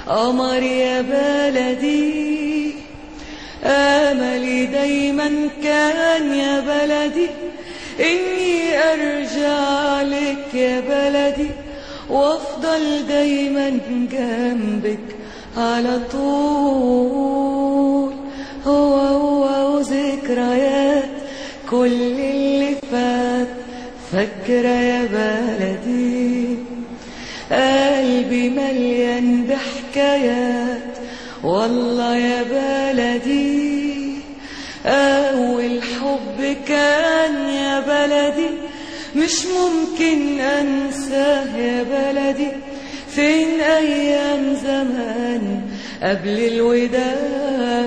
قمر يا بلدي آملي دايما كان يا بلدي إني أرجع لك يا بلدي وأفضل دايما جنبك على طول هو هو وذكريات كل اللي فات فاكرة يا بلدي قلبي مليان بحكايات والله يا بلدي أول حب كان يا بلدي مش ممكن أنساه يا بلدي فين أيام زمان قبل الوداع